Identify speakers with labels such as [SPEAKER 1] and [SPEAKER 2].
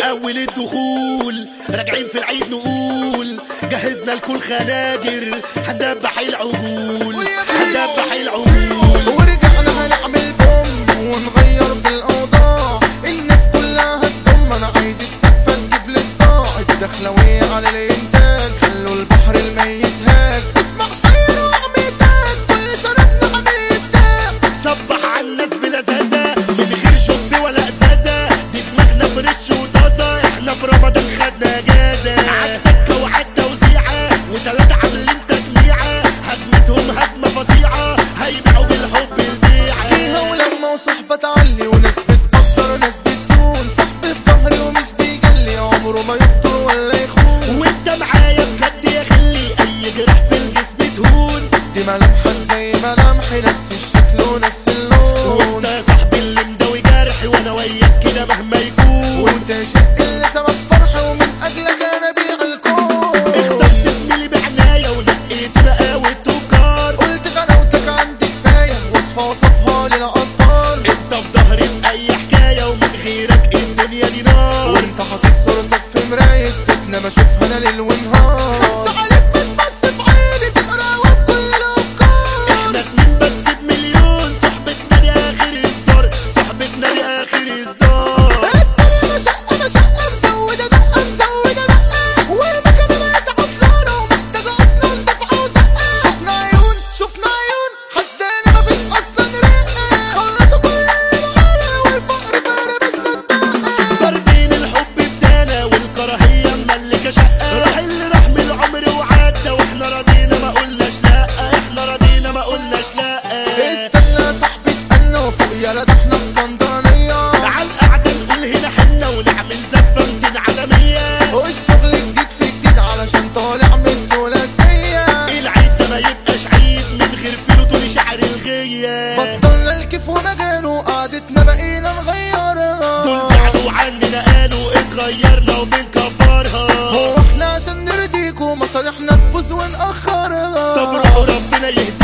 [SPEAKER 1] اول الدخول راجعين في العيد نقول جهزنا لكل خناجر هندبح العجول هندبح العجول
[SPEAKER 2] ورجعنا هنعمل بوم ونغير في الاوضاع الناس كلها هتضم انا عايز السقفه تجيب لي صداع الدخلويه على الانتاج خلوا البحر الميت هاك اسمع شير وعميتك كل سنه بنعمل ابداع
[SPEAKER 1] صبح على الناس بلذاذة من غير شب ولا ازازة دي دماغنا فريش وطازة احنا في رمضان خدنا اجازة عالدكة وعالتوزيعة وتلاتة عاملين تجميعة هجمتهم هجمة فظيعة هيبيعوا بالحب
[SPEAKER 2] فيها
[SPEAKER 1] البيعة
[SPEAKER 2] ولما وصحبة تعلي وناس بتقدر وناس بتزون صاحب الظهر ومش بيجلي عمره ما يقدر ولا يخون
[SPEAKER 1] وانت معايا بجد يا خلي اي جراح في الجسم تهون
[SPEAKER 2] دي ملامحك زي ملامحي نفس الشكل ونفس اللون
[SPEAKER 1] وانت يا صاحبي اللي مداوي جرحي وانا وياك كده مهما يكون
[SPEAKER 2] وانت شق اللي سبب فرحي ومن اجلك انا بيع الكون
[SPEAKER 1] اخترت زميلي بعناية ونقيت رقاوة وكار
[SPEAKER 2] قلت غلاوتك عندي كفايه وصفه وصفها للعطار
[SPEAKER 1] انت في ظهري في اي حكاية ومن غيرك الدنيا دي نار
[SPEAKER 2] وانت حاطط صورتك في مرايه بيتنا بشوفها انا ليل ونهار خمسه عليك بتبص في عيني تقراهم كل الافكار
[SPEAKER 1] احنا اتنين بس بمليون صاحبتنا دي اخر اصدار صاحبتنا دي اخر اصدار
[SPEAKER 2] الدنيا مشقة مشقة مزودة دقة مزودة دقة والمكنة بقت عطلانة ومحتاجة أصلا دفعة وزقة شفنا عيون شفنا عيون حسينا مفيش أصلا رقة خلصوا كل اللي معانا والفقر فاربسنا الدقة
[SPEAKER 1] ضاربين الحب بتاعنا والكراهية مملكة شقة راح اللي راح من العمر وعدى واحنا راضينا ما قلناش لا احنا راضينا ما قلناش لا
[SPEAKER 2] استنى يا صاحبي استنى وفوق يا ده احنا اسكندرانية
[SPEAKER 1] على القعدة نقول هنا حنة ونعمل زفة 200 عالمية
[SPEAKER 2] والشغل جديد في جديد علشان طالع من الثلاثية
[SPEAKER 1] العيد ده ما يبقاش عيد من غير فيلو طول شعر الغية
[SPEAKER 2] بطلنا الكيف ومجاله قعدتنا بقينا نغيرها
[SPEAKER 1] دول زعلوا عننا قالوا اتغيرنا وبنكبرها
[SPEAKER 2] هو احنا عشان نرضيكوا مصالحنا تبوظ ونأخرها
[SPEAKER 1] طب روحوا ربنا يهديكوا